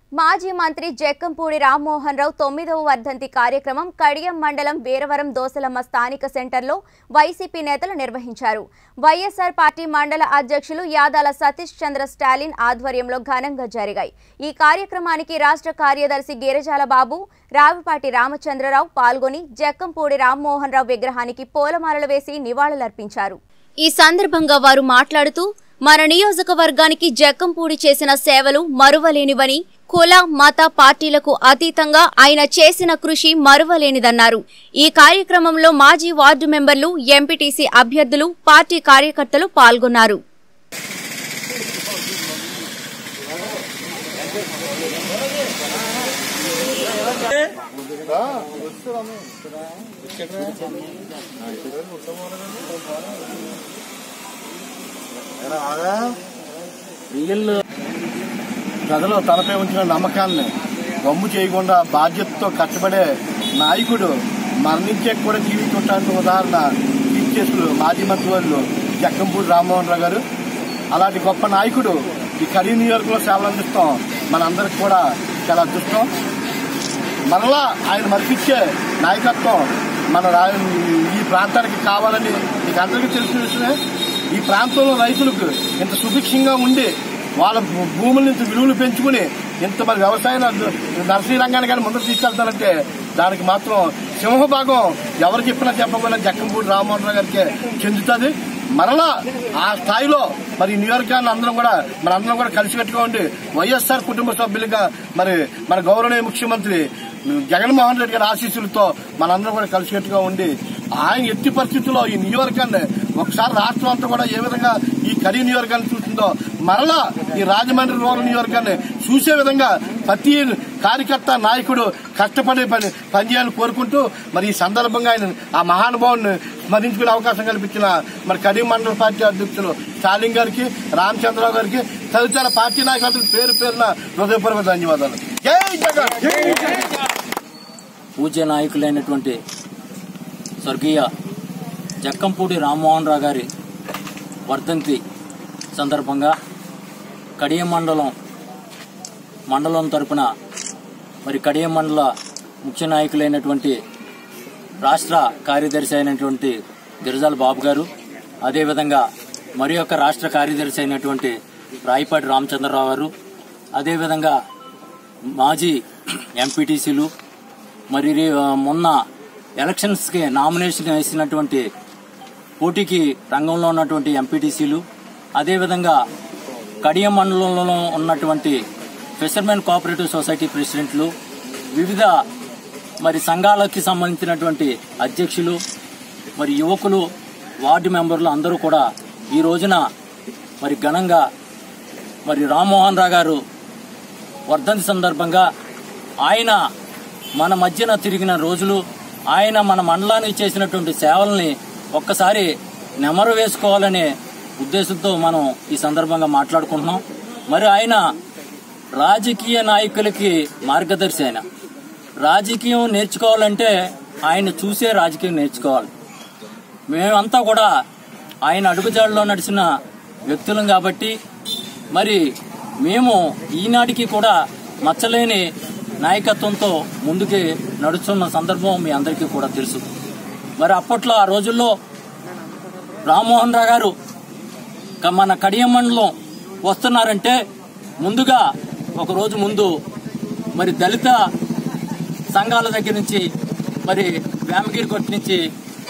మాజీ మంత్రి జక్కంపూడి రామ్మోహన్ రావు తొమ్మిదవ వర్ధంతి కార్యక్రమం కడియం మండలం వీరవరం దోసలమ్మ స్థానిక సెంటర్లో వైసీపీ నేతలు నిర్వహించారు వైఎస్ఆర్ పార్టీ మండల అధ్యక్షులు యాదాల సతీష్ చంద్ర స్టాలిన్ ఆధ్వర్యంలో ఘనంగా జరిగాయి ఈ కార్యక్రమానికి రాష్ట్ర కార్యదర్శి గిరిజాల బాబు రావిపాటి రామచంద్రరావు పాల్గొని జక్కంపూడి రామ్మోహన్ రావు విగ్రహానికి పూలమాలలు వేసి నివాళులర్పించారు ఈ సందర్భంగా వారు మాట్లాడుతూ మన నియోజకవర్గానికి జక్కంపూడి చేసిన సేవలు మరువలేనివని కుల మత పార్టీలకు అతీతంగా ఆయన చేసిన కృషి మరువలేనిదన్నారు ఈ కార్యక్రమంలో మాజీ వార్డు మెంబర్లు ఎంపీటీసీ అభ్యర్థులు పార్టీ కార్యకర్తలు పాల్గొన్నారు వీళ్ళు ప్రజలు తలపై ఉంచిన నమ్మకాన్ని గమ్ము చేయకుండా బాధ్యతతో కష్టపడే నాయకుడు మరణించే కూడా టీవీ చూడటానికి ఉదాహరణ చీఫ్ చేసులు మాజీ మంత్రివర్యులు జక్కంపూడి రామ్మోహన్ రావు గారు అలాంటి గొప్ప నాయకుడు ఈ కరీ నియోజకవర్గంలో సేవలు అందిస్తాం మనందరికి కూడా చాలా అదృష్టం మరలా ఆయన మరిపించే నాయకత్వం మన రా- ఈ ప్రాంతానికి కావాలని మీకు అందరికీ తెలిసిన విషయమే ఈ ప్రాంతంలో రైతులకు ఇంత సుభిక్షంగా ఉండి వాళ్ళ భూ- భూముల నుంచి విలువలు పెంచుకుని ఇంత మరి వ్యవసాయ నర్సరీ రంగాన్ని కానీ ముందుకు తీసుకెళ్తానంటే దానికి మాత్రం సింహభాగం ఎవరు చెప్పినా చెప్పకుండా జక్కంపూడి రామ్మోహన్ రావు గారికి చెందుతుంది మరలా ఆ స్థాయిలో మరి ఈ నియోజకవర్గాన్ని అందరం కూడా మన అందరం కూడా కలిసికట్టుగా ఉండి వైఎస్ఆర్ కుటుంబ సభ్యులుగా మరి మన గౌరవనీయ ముఖ్యమంత్రి జగన్మోహన్ రెడ్డి గారి ఆశీస్సులతో మనందరం కూడా కలిసికట్టుగా ఉండి ఆయన ఎట్టి పరిస్థితుల్లో ఈ నియోజకవర్గాన్ని ఒకసారి రాష్ట్రం అంతా కూడా ఏ విధంగా ఈ కరీ నియోజకవర్గాన్ని చూసిందో మరలా ఈ రాజమండ్రి రూరల్ నియోజకవర్గాన్ని చూసే విధంగా ప్రతి కార్యకర్త నాయకుడు కష్టపడి పని పనిచేయాలని కోరుకుంటూ మరి ఈ సందర్భంగా ఆయన ఆ మహానుభావుని స్మరించుకునే అవకాశం కల్పించిన మరి కరీం మండల పార్టీ అధ్యక్షులు స్టాలిన్ గారికి రామచంద్రరావు గారికి తదితర పార్టీ నాయకులకు పేరు పేరున హృదయపూర్వక ధన్యవాదాలు జై జగన్ పూజ్య నాయకులైనటువంటి స్వర్గీయ జక్కంపూడి రామ్మోహన్ రావు గారి వర్ధంతి సందర్భంగా కడియం మండలం మండలం తరపున మరి కడియం మండల ముఖ్య నాయకులైనటువంటి రాష్ట్ర కార్యదర్శి అయినటువంటి గిరిజాల బాబు గారు అదేవిధంగా మరి యొక్క రాష్ట్ర కార్యదర్శి అయినటువంటి రాయపాటి రామచంద్రరావు గారు అదేవిధంగా మాజీ ఎంపీటీసీలు మరి రే- మొన్న ఎలక్షన్స్కి నామినేషన్ వేసినటువంటి పోటీకి రంగంలో ఉన్నటువంటి ఎంపీటీసీలు అదేవిధంగా కడియం మండలంలో ఉన్నటువంటి ఫిషర్మెన్ కోఆపరేటివ్ సొసైటీ ప్రెసిడెంట్లు వివిధ మరి సంఘాలకి సంబంధించినటువంటి అధ్యక్షులు మరి యువకులు వార్డు మెంబర్లు అందరూ కూడా ఈ రోజున మరి ఘనంగా మరి రామ్మోహన్ రావు గారు వర్ధంతి సందర్భంగా ఆయన మన మధ్యన తిరిగిన రోజులు ఆయన మన మండలానికి చేసినటువంటి సేవల్ని ఒక్కసారి నెమరు వేసుకోవాలనే ఉద్దేశంతో మనం ఈ సందర్భంగా మాట్లాడుకుంటున్నాం మరి ఆయన రాజకీయ నాయకులకి మార్గదర్శి ఆయన రాజకీయం నేర్చుకోవాలంటే ఆయన చూసే రాజకీయం నేర్చుకోవాలి మేమంతా కూడా ఆయన అడుగుజాడలో నడిచిన వ్యక్తులం కాబట్టి మరి మేము ఈనాటికి కూడా మచ్చలేని నాయకత్వంతో ముందుకి నడుస్తున్న సందర్భం మీ అందరికీ కూడా తెలుసు మరి అప్పట్లో ఆ రోజుల్లో రామ్మోహన్ రావు గారు క- మన కడియం మండలం వస్తున్నారంటే ముందుగా ఒక రోజు ముందు మరి దళిత సంఘాల దగ్గర నుంచి మరి వేమగిరి కొట్టి నుంచి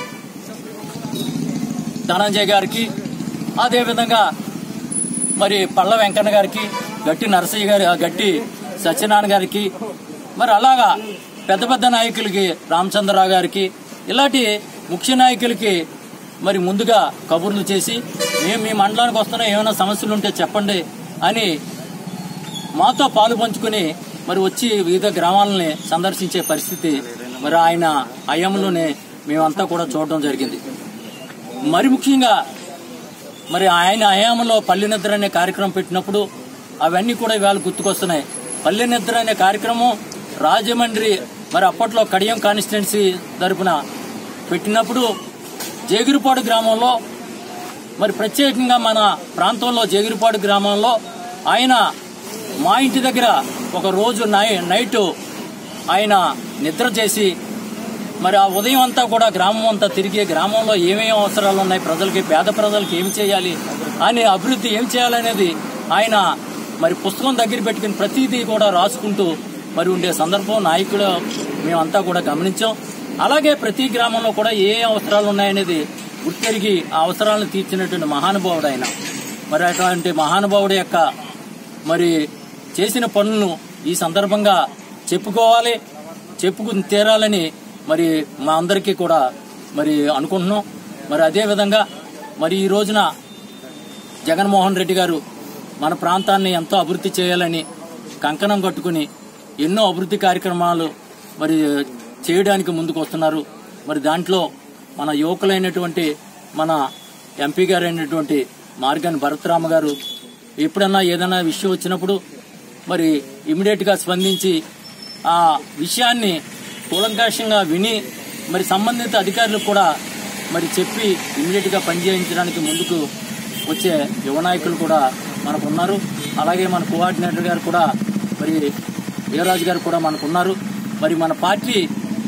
ధనంజయ్ గారికి అదేవిధంగా మరి పళ్ళ వెంకన్న గారికి గట్టి నరసయ్య గారి గట్టి సత్యనారాయణ గారికి మరి అలాగా పెద్ద పెద్ద నాయకులకి రామచంద్రరావు గారికి ఇలాంటి ముఖ్య నాయకులకి మరి ముందుగా కబుర్లు చేసి మేము మీ మండలానికి వస్తున్నా ఏమైనా సమస్యలు ఉంటే చెప్పండి అని మాతో పాలు పంచుకుని మరి వచ్చి వివిధ గ్రామాలని సందర్శించే పరిస్థితి మరి ఆయన హయాంలోనే మేమంతా కూడా చూడడం జరిగింది మరి ముఖ్యంగా మరి ఆయన హయాంలో పల్లె నిద్ర అనే కార్యక్రమం పెట్టినప్పుడు అవన్నీ కూడా ఇవాళ గుర్తుకొస్తున్నాయి పల్లె నిద్ర అనే కార్యక్రమం రాజమండ్రి మరి అప్పట్లో కడియం కాన్స్టిట్యున్సీ తరపున పెట్టినప్పుడు జేగిరిపాడు గ్రామంలో మరి ప్రత్యేకంగా మన ప్రాంతంలో జేగిరిపాడు గ్రామంలో ఆయన మా ఇంటి దగ్గర ఒక రోజు నై నైట్ ఆయన నిద్ర చేసి మరి ఆ ఉదయం అంతా కూడా గ్రామం అంతా తిరిగి గ్రామంలో ఏమేమి అవసరాలు ఉన్నాయి ప్రజలకి పేద ప్రజలకి ఏమి చేయాలి అని అభివృద్ధి ఏం చేయాలనేది ఆయన మరి పుస్తకం దగ్గర పెట్టుకుని ప్రతిదీ కూడా రాసుకుంటూ మరి ఉండే సందర్భం నాయకులు మేమంతా కూడా గమనించాం అలాగే ప్రతి గ్రామంలో కూడా ఏ ఏ అవసరాలు ఉన్నాయనేది గుర్తెరిగి ఆ అవసరాలను తీర్చినటువంటి మహానుభావుడు ఆయన మరి అటువంటి మహానుభావుడు యొక్క మరి చేసిన పనులను ఈ సందర్భంగా చెప్పుకోవాలి చెప్పుకుని తీరాలని మరి మా అందరికీ కూడా మరి అనుకుంటున్నాం మరి అదే విధంగా మరి ఈ రోజున జగన్మోహన్ రెడ్డి గారు మన ప్రాంతాన్ని ఎంతో అభివృద్ధి చేయాలని కంకణం కట్టుకుని ఎన్నో అభివృద్ధి కార్యక్రమాలు మరి చేయడానికి ముందుకు వస్తున్నారు మరి దాంట్లో మన యువకులైనటువంటి మన ఎంపీ గారు అయినటువంటి మార్గాని భరతరామ గారు ఎప్పుడన్నా ఏదైనా విషయం వచ్చినప్పుడు మరి ఇమీడియట్ గా స్పందించి ఆ విషయాన్ని కూలంకాషంగా విని మరి సంబంధిత అధికారులకు కూడా మరి చెప్పి ఇమీడియట్ గా పనిచేయించడానికి ముందుకు వచ్చే యువ నాయకులు కూడా మనకు ఉన్నారు అలాగే మన కోఆర్డినేటర్ గారు కూడా మరి వీరరాజు గారు కూడా మనకు ఉన్నారు మరి మన పార్టీ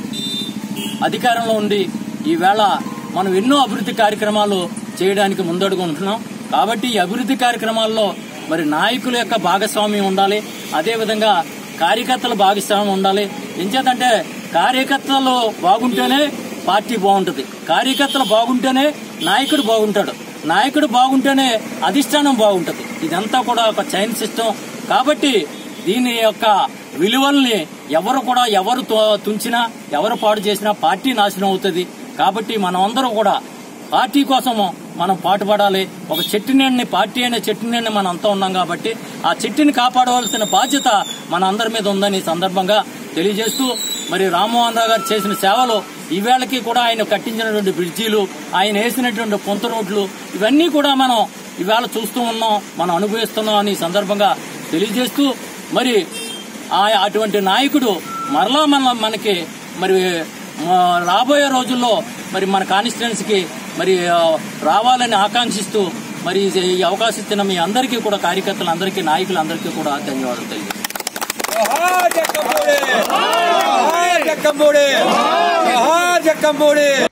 అధికారంలో ఉండి ఈవేళ మనం ఎన్నో అభివృద్ధి కార్యక్రమాలు చేయడానికి ముందడుగు ఉంటున్నాం కాబట్టి ఈ అభివృద్ధి కార్యక్రమాల్లో మరి నాయకుల యొక్క భాగస్వామ్యం ఉండాలి అదేవిధంగా కార్యకర్తల భాగస్వామ్యం ఉండాలి ఎంచేతంటే కార్యకర్తలు బాగుంటేనే పార్టీ బాగుంటుంది కార్యకర్తలు బాగుంటేనే నాయకుడు బాగుంటాడు నాయకుడు బాగుంటేనే అధిష్టానం బాగుంటుంది ఇదంతా కూడా ఒక చైన్ సిస్టమ్ కాబట్టి దీని యొక్క విలువల్ని ఎవరు కూడా ఎవరు తో- తుంచినా ఎవరు పాడు చేసినా పార్టీ నాశనం అవుతుంది కాబట్టి మనం అందరం కూడా పార్టీ కోసం మనం పాటుపడాలి ఒక చెట్టు నీడని పార్టీ అనే చెట్టు నీడని మనం అంతా ఉన్నాం కాబట్టి ఆ చెట్టుని కాపాడవలసిన బాధ్యత మన అందరి మీద ఉందని ఈ సందర్భంగా తెలియజేస్తూ మరి రామ్మోహన్ రావు గారు చేసిన సేవలు ఈవేళకి కూడా ఆయన కట్టించినటువంటి బ్రిడ్జీలు ఆయన వేసినటువంటి పొంత రోడ్లు ఇవన్నీ కూడా మనం ఈవేళ చూస్తూ ఉన్నాం మనం అనుభవిస్తున్నాం అని ఈ సందర్భంగా తెలియజేస్తూ మరి ఆ అటువంటి నాయకుడు మరలా మన మనకి మరి ఆ, రాబోయే రోజుల్లో మరి మన కాన్స్టిట్యున్సీకి మరి ఆ, రావాలని ఆకాంక్షిస్తూ మరి ఈ- ఈ అవకాశం ఇచ్చిన మీ అందరికీ కూడా కార్యకర్తలందరికీ నాయకులందరికీ కూడా ధన్యవాదాలు తెలియజేస్తాను జోహార్ జక్కంపూడి జోహార్ జక్కంపూడి జోహార్ జక్కంపూడి